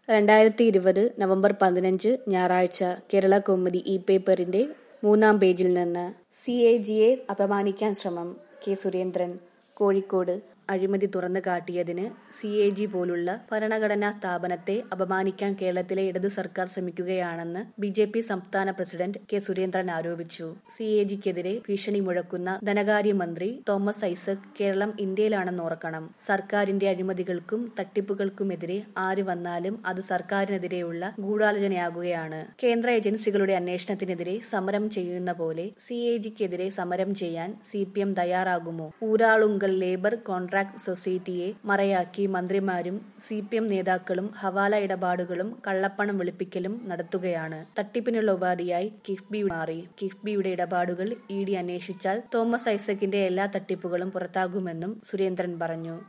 രണ്ടായിരത്തി ഇരുപത് നവംബർ പതിനഞ്ച് ഞായറാഴ്ച കേരള കൗമുദി ഇ പേപ്പറിന്റെ മൂന്നാം പേജിൽ നിന്ന് സി എ ജിയെ അപമാനിക്കാൻ ശ്രമം കെ സുരേന്ദ്രൻ കോഴിക്കോട് അഴിമതി തുറന്നു കാട്ടിയതിന് സി എ ജി പോലുള്ള ഭരണഘടനാ സ്ഥാപനത്തെ അപമാനിക്കാൻ കേരളത്തിലെ ഇടതു സർക്കാർ ശ്രമിക്കുകയാണെന്ന് ബി ജെ പി സംസ്ഥാന പ്രസിഡന്റ് കെ സുരേന്ദ്രൻ ആരോപിച്ചു സി എ ജിക്കെതിരെ ഭീഷണി മുഴക്കുന്ന ധനകാര്യമന്ത്രി തോമസ് ഐസക് കേരളം ഇന്ത്യയിലാണെന്ന് ഓർക്കണം സർക്കാരിന്റെ അഴിമതികൾക്കും തട്ടിപ്പുകൾക്കുമെതിരെ ആര് വന്നാലും അത് സർക്കാരിനെതിരെയുള്ള ഗൂഢാലോചനയാകുകയാണ് കേന്ദ്ര ഏജൻസികളുടെ അന്വേഷണത്തിനെതിരെ സമരം ചെയ്യുന്ന പോലെ സി എ ജിക്കെതിരെ സമരം ചെയ്യാൻ സി പി എം തയ്യാറാകുമോ ഊരാളുങ്കൽ ലേബർ കോൺട്രാക്ട് സൊസൈറ്റിയെ മറയാക്കി മന്ത്രിമാരും സി പി എം നേതാക്കളും ഹവാല ഇടപാടുകളും കള്ളപ്പണം വെളുപ്പിക്കലും നടത്തുകയാണ് തട്ടിപ്പിനുള്ള ഉപാധിയായി കിഫ്ബി മാറി കിഫ്ബിയുടെ ഇടപാടുകൾ ഇ ഡി അന്വേഷിച്ചാൽ തോമസ് ഐസക്കിന്റെ എല്ലാ തട്ടിപ്പുകളും പുറത്താകുമെന്നും സുരേന്ദ്രൻ പറഞ്ഞു